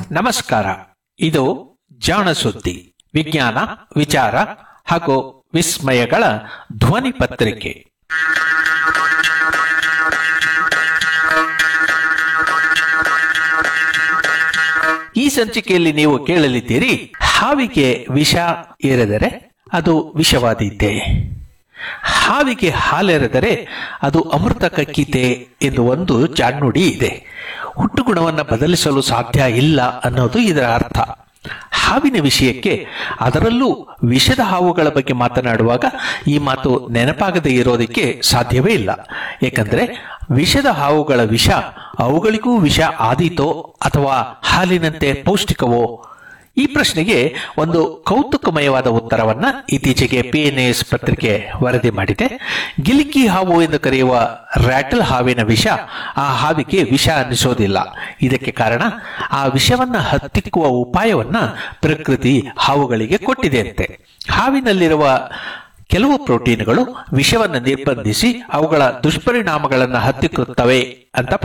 ನಮಸ್ಕಾರ ಇದು ಜಾಣ ಸುದ್ದಿ ವಿಜ್ಞಾನ ವಿಚಾರ ಹಾಗೂ ವಿಸ್ಮಯಗಳ ಧ್ವನಿ ಪತ್ರಿಕೆ ಈ ಸಂಚಿಕೆಯಲ್ಲಿ ನೀವು ಕೇಳಲಿದ್ದೀರಿ ಹಾವಿಗೆ ವಿಷ ಏರೆದರೆ ಅದು ವಿಷವಾದೀತೆ ಹಾವಿಗೆ ಹಾಲೆರೆದರೆ ಅದು ಅಮೃತ ಕಕ್ಕಿತೆ ಎಂದು ಒಂದು ಜಾಣ್ನುಡಿ ಇದೆ ಹುಟ್ಟುಗುಣವನ್ನು ಬದಲಿಸಲು ಸಾಧ್ಯ ಇಲ್ಲ ಅನ್ನೋದು ಇದರ ಅರ್ಥ ಹಾವಿನ ವಿಷಯಕ್ಕೆ ಅದರಲ್ಲೂ ವಿಷದ ಹಾವುಗಳ ಬಗ್ಗೆ ಮಾತನಾಡುವಾಗ ಈ ಮಾತು ನೆನಪಾಗದೇ ಇರೋದಕ್ಕೆ ಸಾಧ್ಯವೇ ಇಲ್ಲ ಏಕೆಂದರೆ ವಿಷದ ಹಾವುಗಳ ವಿಷ ಅವುಗಳಿಗೂ ವಿಷ ಆದೀತೋ ಅಥವಾ ಹಾಲಿನಂತೆ ಪೌಷ್ಟಿಕವೋ ಈ ಪ್ರಶ್ನೆಗೆ ಒಂದು ಕೌತುಕಮಯವಾದ ಉತ್ತರವನ್ನ ಇತ್ತೀಚೆಗೆ ಪಿಎನ್ಎಸ್ ಪತ್ರಿಕೆ ವರದಿ ಮಾಡಿದೆ ಗಿಲಿಕಿ ಹಾವು ಎಂದು ಕರೆಯುವ ರ್ಯಾಟಲ್ ಹಾವಿನ ವಿಷ ಆ ಹಾವಿಗೆ ವಿಷ ಅನ್ನಿಸೋದಿಲ್ಲ ಇದಕ್ಕೆ ಕಾರಣ ಆ ವಿಷವನ್ನ ಹತ್ತಿಕ್ಕುವ ಉಪಾಯವನ್ನ ಪ್ರಕೃತಿ ಹಾವುಗಳಿಗೆ ಕೊಟ್ಟಿದೆಯಂತೆ ಹಾವಿನಲ್ಲಿರುವ ಕೆಲವು ಪ್ರೋಟೀನ್ಗಳು ವಿಷವನ್ನು ನಿರ್ಬಂಧಿಸಿ ಅವುಗಳ ದುಷ್ಪರಿಣಾಮಗಳನ್ನು ಹತ್ತಿಕ್ಕುತ್ತವೆ ಅಂತ